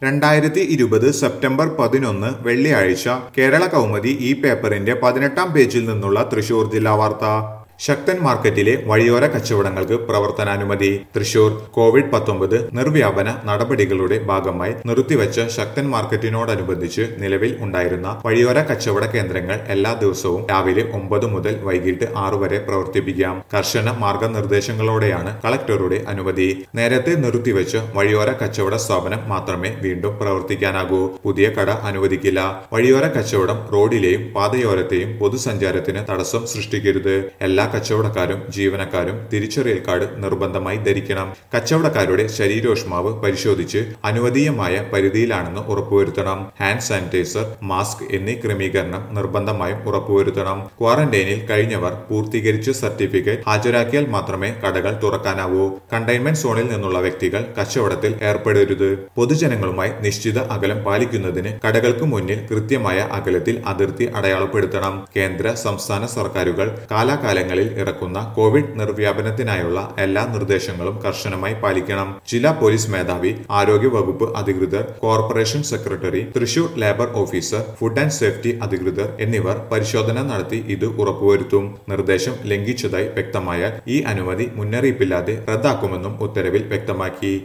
രണ്ടായിരത്തി ഇരുപത് സെപ്റ്റംബർ പതിനൊന്ന് വെള്ളിയാഴ്ച കേരള കൗമുദി ഈ പേപ്പറിന്റെ പതിനെട്ടാം പേജിൽ നിന്നുള്ള തൃശൂർ ജില്ലാ വാർത്ത ശക്തൻ മാർക്കറ്റിലെ വഴിയോര കച്ചവടങ്ങൾക്ക് പ്രവർത്തനാനുമതി തൃശൂർ കോവിഡ് പത്തൊമ്പത് നിർവ്യാപന നടപടികളുടെ ഭാഗമായി നിർത്തിവച്ച ശക്തൻ മാർക്കറ്റിനോടനുബന്ധിച്ച് നിലവിൽ ഉണ്ടായിരുന്ന വഴിയോര കച്ചവട കേന്ദ്രങ്ങൾ എല്ലാ ദിവസവും രാവിലെ ഒമ്പത് മുതൽ വൈകിട്ട് ആറു വരെ പ്രവർത്തിപ്പിക്കാം കർശന മാർഗനിർദ്ദേശങ്ങളോടെയാണ് കളക്ടറുടെ അനുമതി നേരത്തെ നിർത്തിവെച്ച വഴിയോര കച്ചവട സ്ഥാപനം മാത്രമേ വീണ്ടും പ്രവർത്തിക്കാനാകൂ പുതിയ കട അനുവദിക്കില്ല വഴിയോര കച്ചവടം റോഡിലെയും പാതയോരത്തെയും പൊതുസഞ്ചാരത്തിന് തടസ്സം സൃഷ്ടിക്കരുത് എല്ലാ കച്ചവടക്കാരും ജീവനക്കാരും തിരിച്ചറിയൽ കാർഡ് നിർബന്ധമായി ധരിക്കണം കച്ചവടക്കാരുടെ ശരീരോഷ്മാവ് പരിശോധിച്ച് അനുവദീയമായ പരിധിയിലാണെന്ന് ഉറപ്പുവരുത്തണം ഹാൻഡ് സാനിറ്റൈസർ മാസ്ക് എന്നീ ക്രമീകരണം നിർബന്ധമായും ഉറപ്പുവരുത്തണം ക്വാറന്റൈനിൽ കഴിഞ്ഞവർ പൂർത്തീകരിച്ച സർട്ടിഫിക്കറ്റ് ഹാജരാക്കിയാൽ മാത്രമേ കടകൾ തുറക്കാനാവൂ കണ്ടെയ്ൻമെന്റ് സോണിൽ നിന്നുള്ള വ്യക്തികൾ കച്ചവടത്തിൽ ഏർപ്പെടരുത് പൊതുജനങ്ങളുമായി നിശ്ചിത അകലം പാലിക്കുന്നതിന് കടകൾക്ക് മുന്നിൽ കൃത്യമായ അകലത്തിൽ അതിർത്തി അടയാളപ്പെടുത്തണം കേന്ദ്ര സംസ്ഥാന സർക്കാരുകൾ കാലാകാലങ്ങളിൽ ഇറക്കുന്ന കോവിഡ് നിർവ്യാപനത്തിനായുള്ള എല്ലാ നിർദ്ദേശങ്ങളും കർശനമായി പാലിക്കണം ജില്ലാ പോലീസ് മേധാവി ആരോഗ്യ വകുപ്പ് അധികൃതർ corporation secretary Thrissur labour officer food and safety അധികൃതർ എന്നിവർ പരിശോധന നടത്തി ഇത് ഉറപ്പുവരുത്തും നിർദ്ദേശം ലംഘിച്ചതായി വ്യക്തമായാൽ ഈ അനുമതി മുന്നറിയിപ്പില്ലാതെ റദ്ദാക്കുമെന്നും ഉത്തരവിൽ വ്യക്തമാക്കി